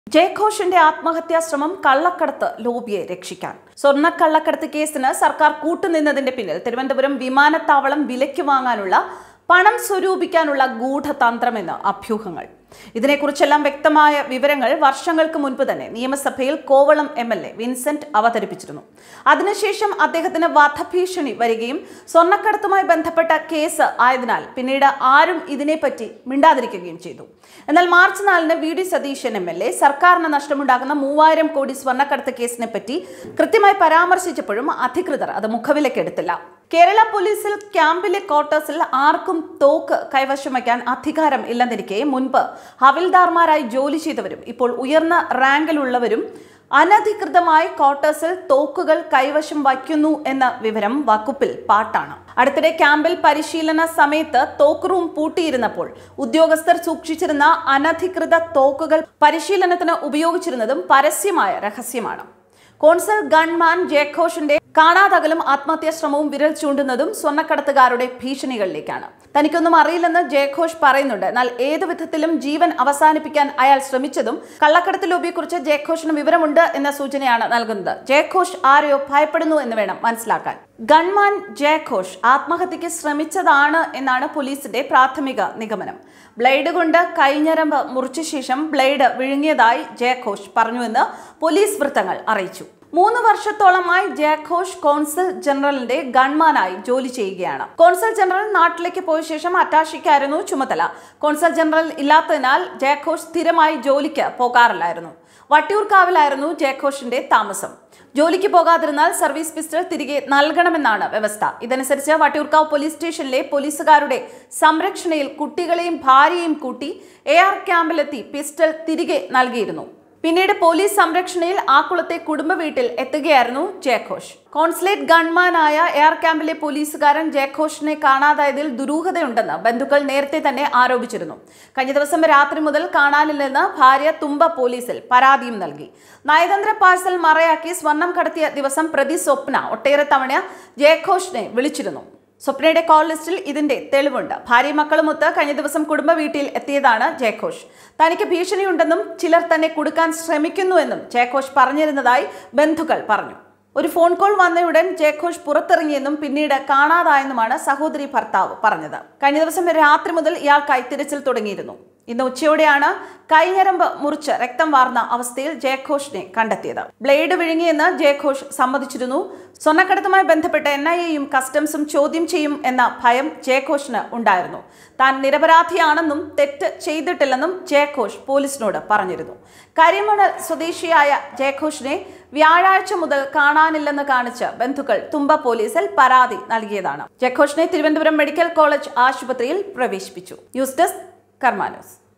ജയഘോഷിന്റെ ആത്മഹത്യാ ശ്രമം കള്ളക്കടത്ത് ലോബിയെ രക്ഷിക്കാൻ സ്വർണ്ണക്കള്ളക്കടത്ത് കേസിന് സർക്കാർ കൂട്ടുനിന്നതിന്റെ പിന്നിൽ തിരുവനന്തപുരം വിമാനത്താവളം വിലയ്ക്ക് വാങ്ങാനുള്ള പണം സ്വരൂപിക്കാനുള്ള ഗൂഢതന്ത്രമെന്ന് അഭ്യൂഹങ്ങൾ ഇതിനെക്കുറിച്ചെല്ലാം വ്യക്തമായ വിവരങ്ങൾ വർഷങ്ങൾക്ക് മുൻപ് തന്നെ നിയമസഭയിൽ Kovalam M L A Vincent അവതരിപ്പിച്ചിരുന്നു അതിനുശേഷം അദ്ദേഹത്തിന് വധഭീഷണി വരികയും സ്വർണ്ണക്കടത്തുമായി ബന്ധപ്പെട്ട കേസ് ആയതിനാൽ പിന്നീട് ആരും ഇതിനെപ്പറ്റി മിണ്ടാതിരിക്കുകയും ചെയ്തു എന്നാൽ മാർച്ച് നാലിന് V D Satheesan M L A സർക്കാരിന് നഷ്ടമുണ്ടാകുന്ന മൂവായിരം കോടി സ്വർണ്ണക്കടത്ത് കേസിനെ പറ്റി കൃത്യമായി പരാമർശിച്ചപ്പോഴും അധികൃതർ അത് മുഖവിലക്കെടുത്തില്ല കേരള പോലീസിൽ ക്യാമ്പിലെ ക്വാർട്ടേഴ്സിൽ ആർക്കും തോക്ക് കൈവശം വയ്ക്കാൻ അധികാരം ഇല്ലെന്നിരിക്കെ മുൻപ് ഹവിൽദാർമാരായി ജോലി ചെയ്തവരും ഇപ്പോൾ ഉയർന്ന റാങ്കിലുള്ളവരും അനധികൃതമായി ക്വാർട്ടേഴ്സിൽ തോക്കുകൾ കൈവശം വയ്ക്കുന്നു എന്ന വിവരം വകുപ്പിൽ പാട്ടാണ് അടുത്തിടെ ക്യാമ്പിൽ പരിശീലന സമയത്ത് തോക്ക് റൂം പൂട്ടിയിരുന്നപ്പോൾ ഉദ്യോഗസ്ഥർ സൂക്ഷിച്ചിരുന്ന അനധികൃത തോക്കുകൾ പരിശീലനത്തിന് ഉപയോഗിച്ചിരുന്നതും പരസ്യമായ രഹസ്യമാണ് കോൺസൽ ഗൺമാൻ ജയഘോഷിന്റെ കാണാതകലും ആത്മഹത്യാ ശ്രമവും വിരൽ ചൂണ്ടുന്നതും സ്വർണ്ണക്കടത്തുകാരുടെ ഭീഷണികളിലേക്കാണ് തനിക്കൊന്നും അറിയില്ലെന്ന് ജയഘോഷ് പറയുന്നുണ്ട് എന്നാൽ ഏതു വിധത്തിലും ജീവൻ അവസാനിപ്പിക്കാൻ അയാൾ ശ്രമിച്ചതും കള്ളക്കടത്ത് ലോബിയെക്കുറിച്ച് ജയഘോഷിന് വിവരമുണ്ട് എന്ന സൂചനയാണ് നൽകുന്നത് ജയഘോഷ് ആരെയോ ഭയപ്പെടുന്നു എന്ന് വേണം മനസ്സിലാക്കാൻ ഗൺമാൻ ജയഘോഷ് ആത്മഹത്യക്ക് ശ്രമിച്ചതാണ് എന്നാണ് പോലീസിന്റെ പ്രാഥമിക നിഗമനം ബ്ലേഡ് കൊണ്ട് കൈഞ്ഞരമ്പ് മുറിച്ച ശേഷം ബ്ലേഡ് വിഴുങ്ങിയതായി ജയഘോഷ് പറഞ്ഞുവെന്ന് പോലീസ് വൃത്തങ്ങൾ അറിയിച്ചു മൂന്ന് വർഷത്തോളമായി ജയഘോഷ് കോൺസൽ ജനറലിന്റെ ഗൺമാനായി ജോലി ചെയ്യുകയാണ് കോൺസൽ ജനറൽ നാട്ടിലേക്ക് പോയ ശേഷം അറ്റാഷിക്കായിരുന്നു ചുമതല കോൺസൽ ജനറൽ ഇല്ലാത്തതിനാൽ ജയഘോഷ് സ്ഥിരമായി ജോലിക്ക് പോകാറില്ലായിരുന്നു വട്ടിയൂർക്കാവിലായിരുന്നു ജയഘോഷിന്റെ താമസം ജോലിക്ക് പോകാതിരുന്നാൽ സർവീസ് പിസ്റ്റൾ തിരികെ നൽകണമെന്നാണ് വ്യവസ്ഥ ഇതനുസരിച്ച് വട്ടിയൂർക്കാവ് പോലീസ് സ്റ്റേഷനിലെ പോലീസുകാരുടെ സംരക്ഷണയിൽ കുട്ടികളെയും ഭാര്യയും കൂട്ടി എ ആർ ക്യാമ്പിലെത്തി പിസ്റ്റൾ തിരികെ നൽകിയിരുന്നു പിന്നീട് പോലീസ് സംരക്ഷണയിൽ ആക്കുളത്തെ കുടുംബ വീട്ടിൽ എത്തുകയായിരുന്നു ജയഘോഷ് കോൺസുലേറ്റ് ഗൺമാനായ എയർ ക്യാമ്പിലെ പോലീസുകാരൻ ജയഘോഷിനെ കാണാതായതിൽ ദുരൂഹതയുണ്ടെന്ന് ബന്ധുക്കൾ നേരത്തെ തന്നെ ആരോപിച്ചിരുന്നു കഴിഞ്ഞ ദിവസം രാത്രി മുതൽ കാണാനില്ലെന്ന് ഭാര്യ തുമ്പ പോലീസിൽ പരാതിയും നൽകി നയതന്ത്ര പാഴ്സൽ മറയാക്കി സ്വർണം കടത്തിയ ദിവസം പ്രതി സ്വപ്ന ഒട്ടേറെ തവണ ജയഘോഷിനെ വിളിച്ചിരുന്നു സ്വപ്നയുടെ കോൾ ലിസ്റ്റിൽ ഇതിന്റെ തെളിവുണ്ട് ഭാര്യയും മക്കളുമൊത്ത് കഴിഞ്ഞ ദിവസം കുടുംബ വീട്ടിൽ എത്തിയതാണ് ജയഘോഷ് തനിക്ക് ഭീഷണിയുണ്ടെന്നും ചിലർ തന്നെ കൊടുക്കാൻ ശ്രമിക്കുന്നുവെന്നും ജയഘോഷ് പറഞ്ഞിരുന്നതായി ബന്ധുക്കൾ പറഞ്ഞു ഒരു ഫോൺ കോൾ വന്നയുടൻ ജയഘോഷ് പുറത്തിറങ്ങിയെന്നും പിന്നീട് കാണാതായെന്നുമാണ് സഹോദരി ഭർത്താവ് പറഞ്ഞത് കഴിഞ്ഞ ദിവസം രാത്രി മുതൽ ഇയാൾക്കായി തിരച്ചിൽ തുടങ്ങിയിരുന്നു ഇന്ന് ഉച്ചയോടെയാണ് കൈഞ്ഞരമ്പ് മുറിച്ച് രക്തം വാർന്ന അവസ്ഥയിൽ ജയഘോഷിനെ കണ്ടെത്തിയത് ബ്ലേഡ് വിഴുങ്ങിയെന്ന് ജയഘോഷ് സമ്മതിച്ചിരുന്നു സ്വർണ്ണക്കടത്തുമായി ബന്ധപ്പെട്ട് എൻ ഐ എയും കസ്റ്റംസും ചോദ്യം ചെയ്യും എന്ന ഭയം ജയഘോഷിന് ഉണ്ടായിരുന്നു താൻ നിരപരാധിയാണെന്നും തെറ്റ് ചെയ്തിട്ടില്ലെന്നും ജയഘോഷ് പോലീസിനോട് പറഞ്ഞിരുന്നു കരിമണൽ സ്വദേശിയായ ജയഘോഷിനെ വ്യാഴാഴ്ച മുതൽ കാണാനില്ലെന്ന് കാണിച്ച് ബന്ധുക്കൾ തുമ്പ പോലീസിൽ പരാതി നൽകിയതാണ് ജയഘോഷിനെ തിരുവനന്തപുരം മെഡിക്കൽ കോളേജ് ആശുപത്രിയിൽ പ്രവേശിപ്പിച്ചു ന്യൂസ് ഡെസ്ക് കർമാനോസ്